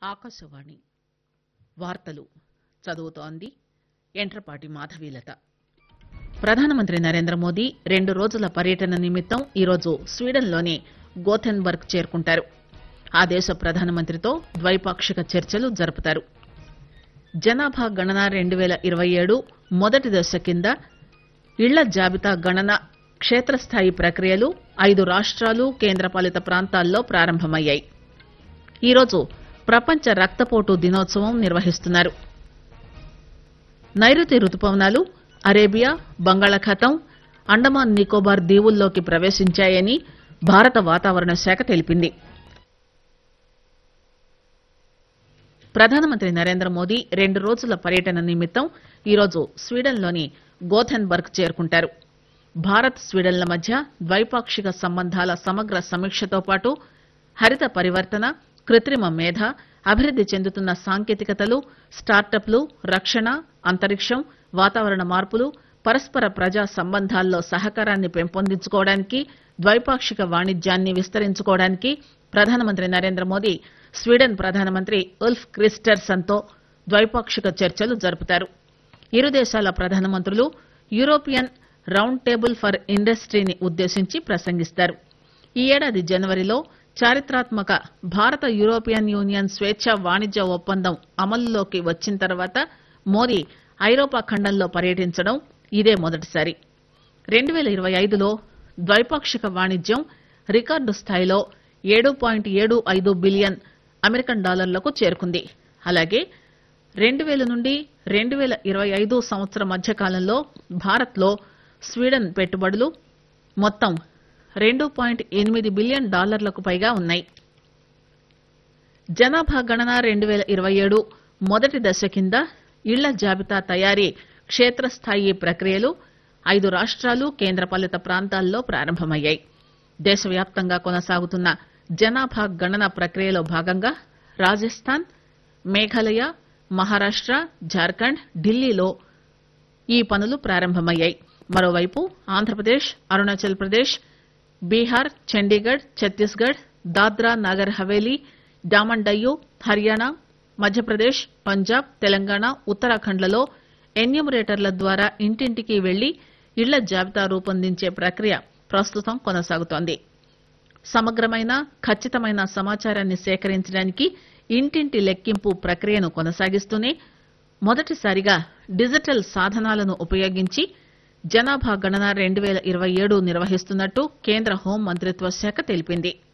ఆకాశవాణి వార్తలు చదువుతోంది ఎంట్రపాటి మాధవీలత ప్రధానమంత్రి నరేంద్ర మోదీ రెండు రోజుల పర్యటన నిమిత్తం ఈరోజు స్వీడన్లోని గోథెన్బర్గ్ చేరుకుంటారు ఆ దేశ ప్రధానమంత్రితో ద్వైపాక్షిక చర్చలు జరుపుతారు జనాభా గణన రెండు పేల ఇరవై ఏడు మొదటి దశ కింద ఇళ్ల జాబితా గణన క్షేత్రస్థాయి ప్రక్రియలు ఐదు రాష్టాలు కేంద్రపాలిత ప్రాంతాల్లో ప్రారంభమయ్యాయి ఈరోజు ప్రపంచ రక్తపోటు దినోత్సవం నిర్వహిస్తున్నారు నైరుతి రుతుపవనాలు అరేబియా బంగాళాఖాతం అండమాన్ నికోబార్ దీవుల్లోకి ప్రవేశించాయని భారత వాతావరణ శాఖ తెలిపింది ప్రధానమంత్రి నరేంద్ర మోదీ రెండు రోజుల పర్యటన నిమిత్తం ఈరోజు స్వీడన్లోని గోథెన్బర్గ్ చేరుకుంటారు భారత్ స్వీడన్ల మధ్య ద్వైపాక్షిక సంబంధాల సమగ్ర సమీక్షతో పాటు హరిత పరివర్తన కృత్రిమ మేధ అభివృద్ది చెందుతున్న సాంకేతికతలు స్టార్టప్లు రక్షణ అంతరిక్షం వాతావరణ మార్పులు పరస్పర ప్రజా సంబంధాల్లో సహకారాన్ని పెంపొందించుకోవడానికి ద్వైపాక్షిక వాణిజ్యాన్ని విస్తరించుకోవడానికి ప్రధానమంత్రి నరేంద్ర మోదీ స్వీడన్ ప్రధానమంత్రి ఉల్ఫ్ క్రిస్టర్సన్ తో ద్వైపాక్షిక చర్చలు జరుపుతారు ఇరు దేశాల ప్రధానమంత్రులు యూరోపియన్ రౌండ్ టేబుల్ ఫర్ ఇండస్ట్రీని ఉద్దేశించి ప్రసంగిస్తారు ఈ ఏడాది జనవరిలో చారిత్రాత్మక భారత యూరోపియన్ యూనియన్ స్వేచ్ఛ వాణిజ్య ఒప్పందం అమలులోకి వచ్చిన తర్వాత మోదీ ఐరోపా ఖండంలో పర్యటించడం ఇదే మొదటిసారి రెండు పేల ఇరవై ఐదులో ద్వైపాక్షిక వాణిజ్యం రికార్డు స్థాయిలో ఏడు పాయింట్ ఏడు ఐదు బిలియన్ అమెరికన్ డాలర్లకు చేరుకుంది అలాగే రెండు పేల నుండి రెండు పేల ఇరవై ఐదు సంవత్సరం మధ్య కాలంలో భారత్ లో స్వీడన్ పెట్టుబడులు మొత్తం రెండు పాయింట్ ఎనిమిది బిలియన్ డాలర్లకు పైగా ఉన్నాయి జనాభా గణన రెండు పేల ఇరవై ఏడు మొదటి దశ కింద ఇళ్ల జాబితా తయారీ క్షేత్రస్థాయి ప్రక్రియలు ఐదు రాష్టాలు కేంద్రపాలిత ప్రాంతాల్లో ప్రారంభమయ్యాయి దేశవ్యాప్తంగా కొనసాగుతున్న జనాభా గణన ప్రక్రియలో భాగంగా రాజస్థాన్ మేఘాలయ మహారాష్ట జార్ఖండ్ ఢిల్లీలో ఈ పనులు ప్రారంభమయ్యాయి మరోవైపు ఆంధ్రప్రదేశ్ అరుణాచల్ ప్రదేశ్ బీహార్ చండీగఢ్ ఛత్తీస్గఢ్ దాద్రా నగర్ హవేలీ డామన్ డయ్యూ హర్యానా మధ్యప్రదేశ్ పంజాబ్ తెలంగాణ ఉత్తరాఖండ్లలో ఎన్యూమరేటర్ల ద్వారా ఇంటింటికి వెళ్లి ఇళ్ల జాబితా రూపొందించే ప్రక్రియ ప్రస్తుతం కొనసాగుతోంది సమగ్రమైన ఖచ్చితమైన సమాచారాన్ని సేకరించడానికి ఇంటింటి లెక్కింపు ప్రక్రియను కొనసాగిస్తూనే మొదటిసారిగా డిజిటల్ సాధనాలను ఉపయోగించి జనాభా గణన రెండు పేల ఇరవై ఏడు నిర్వహిస్తున్నట్టు కేంద్ర హోం మంత్రిత్వ శాఖ తెలిపింది